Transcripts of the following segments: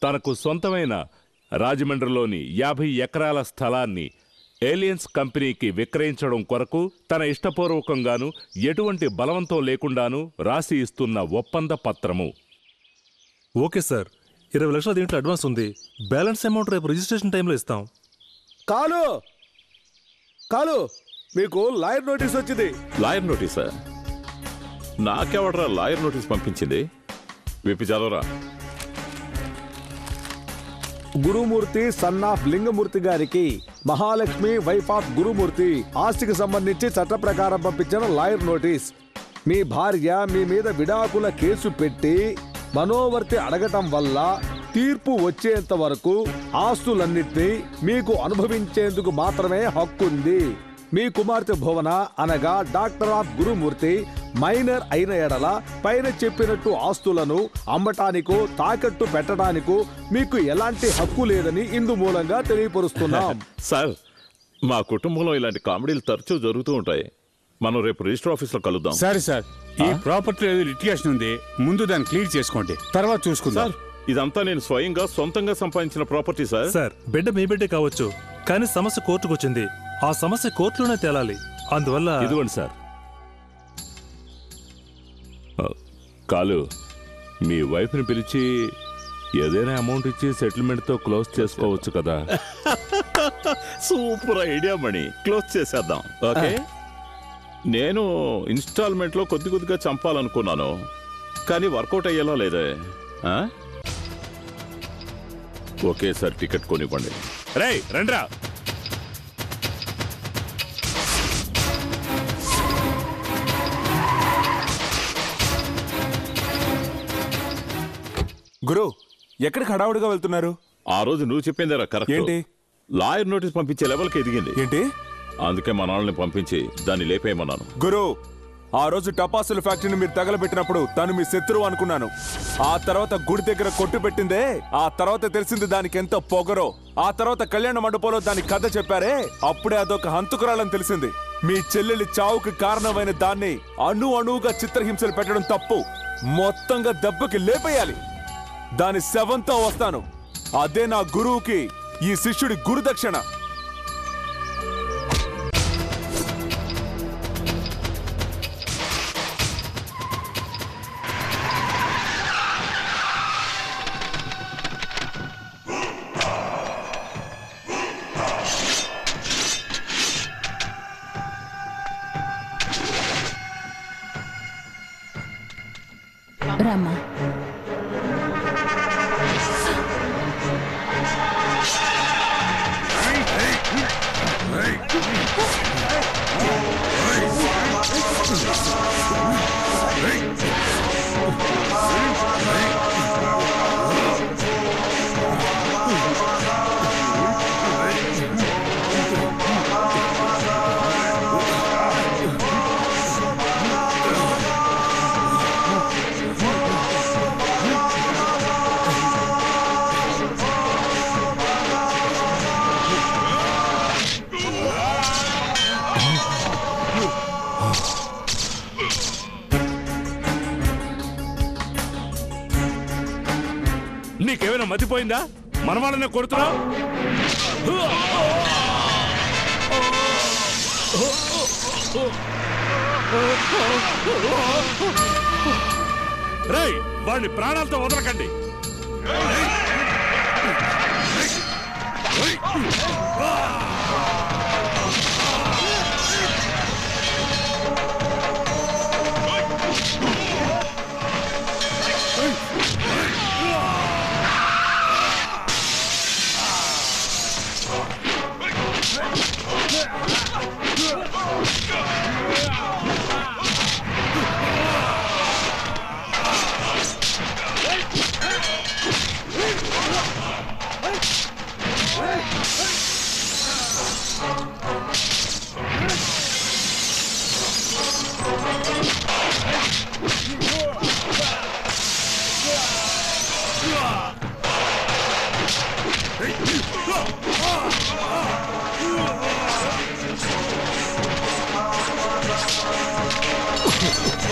తనకు సొంతమైన రాజమండ్రిలోని యాభై ఎకరాల స్థలాన్ని ఏలియన్స్ కంపెనీకి విక్రయించడం కొరకు తన ఇష్టపూర్వకంగాను ఎటువంటి బలవంతం లేకుండాను రాసి ఇస్తున్న ఒప్పంద పత్రము ఓకే సార్ ఇరవై లక్షల దీంట్లో అడ్వాన్స్ ఉంది బ్యాలెన్స్ అమౌంట్ రేపు రిజిస్ట్రేషన్ టైంలో ఇస్తాం కాలు కాలు మీకు లాయర్ నోటీస్ వచ్చింది లాయర్ నోటీసా నాకెవడరా లాయర్ నోటీస్ పంపించింది విప్పి చదవరా గురుమూర్తి సన్ ఆఫ్ లింగమూర్తి గారికి మహాలక్ష్మి వైఫ్ ఆఫ్ గురుమూర్తి ఆస్తికి సంబంధించి చట్ట ప్రకారం పంపించిన లాయర్ నోటీస్ మీ భార్య మీ మీద విడాకుల కేసు పెట్టి మనోవర్తి అడగటం వల్ల తీర్పు వచ్చేంత వరకు ఆస్తులన్నిటినీ మీకు అనుభవించేందుకు మాత్రమే హక్కుంది మీ కుమార్తె భువన అనగా డాక్టర్ ఆఫ్ గురుమూర్తి మైనర్ అయిన ఎడల పైన చెప్పినట్టు ఆస్తులను అమ్మటానికో తాకట్టు పెట్టడానికో మీకు ఎలాంటి హక్కు లేదని ఇందు మూలంగా తెలియపరుస్తున్నాం సార్ మా కుటుంబంలో ఇలాంటి కామెడీలు తరచూ జరుగుతూ ఉంటాయి మనం రేపు రిజిస్టర్ ఆఫీస్లో కలుద్దాం సరే సార్ ఈ ప్రాపర్టీ ఏదో లిటిగేషన్ ఉంది ముందు దాన్ని క్లియర్ చేసుకోండి తర్వాత చూసుకుందాం సార్ ఇదంతా నేను స్వయంగా సొంతంగా సంపాదించిన ప్రాపర్టీ సార్ సార్ బిడ్డ మీ బిడ్డే కావచ్చు కానీ సమస్య కోర్టుకు వచ్చింది ఆ సమస్య కోర్టులోనే తేలాలి అందువల్ల ఇదిగోండి సార్ ఆ, కాలు మీ వైఫ్ని పిలిచి ఏదైనా అమౌంట్ ఇచ్చి సెటిల్మెంట్తో క్లోజ్ చేసుకోవచ్చు కదా సూపర్ ఐడియా మణి క్లోజ్ చేసేద్దాం ఓకే నేను ఇన్స్టాల్మెంట్ లో కొద్ది కొద్దిగా చంపాలనుకున్నాను కానీ వర్కౌట్ అయ్యేలా లేదే ఆ? ఒకేసారి టికెట్ కొనివ్వండి రేయ్ రండ్రా గురు ఎక్కడికి హడావుడిగా వెళ్తున్నారు ఆ రోజు నువ్వు చెప్పిందేరా కరెక్ట్ ఏంటి? లాయర్ నోటీస్ పంపించే లెవెల్కి ఎదిగింది ఏంటి అందుకే మా నాన్నని పంపించి దాన్ని లేపేయమన్నాను గురు ఆ రోజు టపాసుల ఫ్యాక్టరీని మీరు తగలబెట్టినప్పుడు తను మీ శత్రువు అనుకున్నాను ఆ తర్వాత గుడి దగ్గర కొట్టు పెట్టిందే ఆ తర్వాత తెలిసింది దానికి ఎంత పొగరో ఆ తర్వాత కళ్యాణ మండపంలో దాని కథ చెప్పారే అప్పుడే అదొక హంతుకురాలని తెలిసింది మీ చెల్లెలి చావుకి కారణమైన దాన్ని అణు అణువుగా చిత్రహింసలు పెట్టడం తప్పు మొత్తంగా దెబ్బకి లేపేయాలి దాని శవంతో వస్తాను అదే నా గురువుకి ఈ శిష్యుడి గురుదక్షిణ రామ్మా నీకేమైనా మతిపోయిందా మన వాళ్ళనే కొడుతున్నావు రేయ్ వాడిని ప్రాణాలతో వదలకండి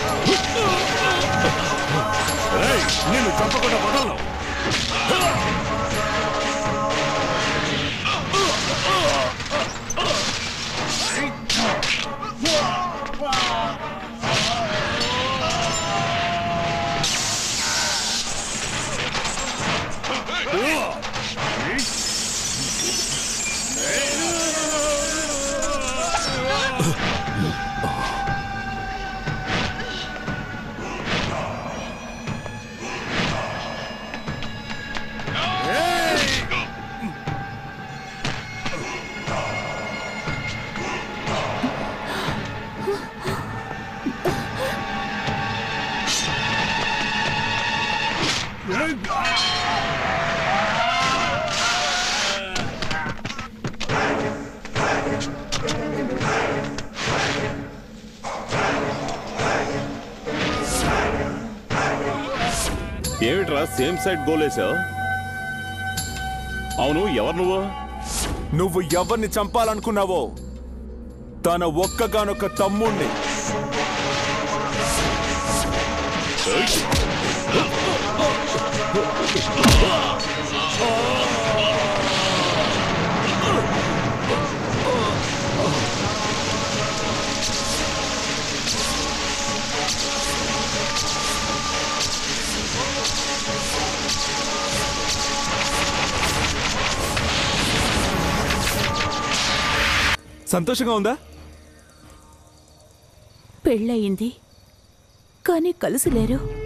రేయ్ నిన్ను చంపకుండా వదలను ఏమిట్రా సేమ్ సైడ్ గోలేసావు అవును ఎవరు నువ్వు నువ్వు ఎవరిని చంపాలనుకున్నావో తన ఒక్కగానొక్క తమ్ముణ్ణి సంతోషంగా ఉందా పెళ్ళయింది కానీ కలిసి లేరు